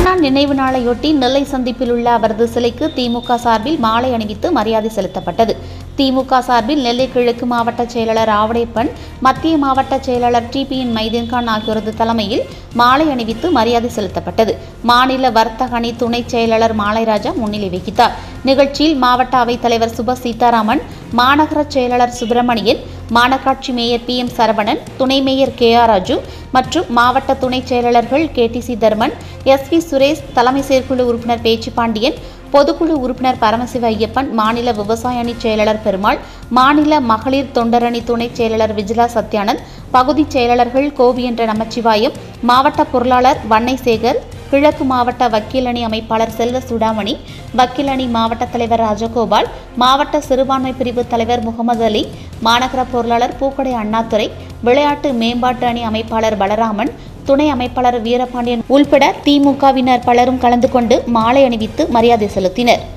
அண்ணா நினைவு நாளையொட்டி நெல்லை சந்திப்பில் உள்ள அவரது சிலைக்கு திமுக சார்பில் மாலை அணிவித்து மரியாதை செலுத்தப்பட்டது திமுக சார்பில் நெல்லை கிழக்கு மாவட்ட செயலாளர் ஆவடைப்பன் மத்திய மாவட்ட செயலாளர் டிபிஎன் மைதீன்கான் ஆகியோரது தலைமையில் மாலை அணிவித்து மரியாதை செலுத்தப்பட்டது மாநில வர்த்தக அணி துணை செயலாளர் மாலைராஜா முன்னிலை வகித்தார் நிகழ்ச்சியில் மாவட்ட அவைத்தலைவர் சுப சீதாராமன் மாநகர செயலாளர் சுப்பிரமணியன் மாநகராட்சி மேயர் பி எம் சரவணன் துணை மேயர் கே ஆர் ராஜு மற்றும் மாவட்ட துணை செயலாளர்கள் K T C Dharman S V Suresh தலைமை செயற்குழு உறுப்பினர் பேச்சு பாண்டியன் பொதுக்குழு உறுப்பினர் பரமசிவ ஐயப்பன் மாநில விவசாய அணி செயலாளர் பெருமாள் மாநில மகளிர் தொண்டரணி துணை செயலாளர் விஜிலா சத்யானந்த் பகுதி செயலாளர்கள் கோவி என்ற நமச்சிவாயம் மாவட்ட பொருளாளர் வன்னை சேகர் கிழக்கு மாவட்ட வக்கீல் அணி அமைப்பாளர் செல்வ சுடாமணி வக்கீல் அணி மாவட்ட தலைவர் ராஜகோபால் மாவட்ட சிறுபான்மை பிரிவு தலைவர் முகமது அலி மாநகர பொருளாளர் பூக்கடை அண்ணாதுரை விளையாட்டு மேம்பாட்டு அணி அமைப்பாளர் பலராமன் துணை அமைப்பாளர் வீரபாண்டியன் உள்பட திமுகவினர் பலரும் கலந்து கொண்டு மாலை அணிவித்து மரியாதை செலுத்தினர்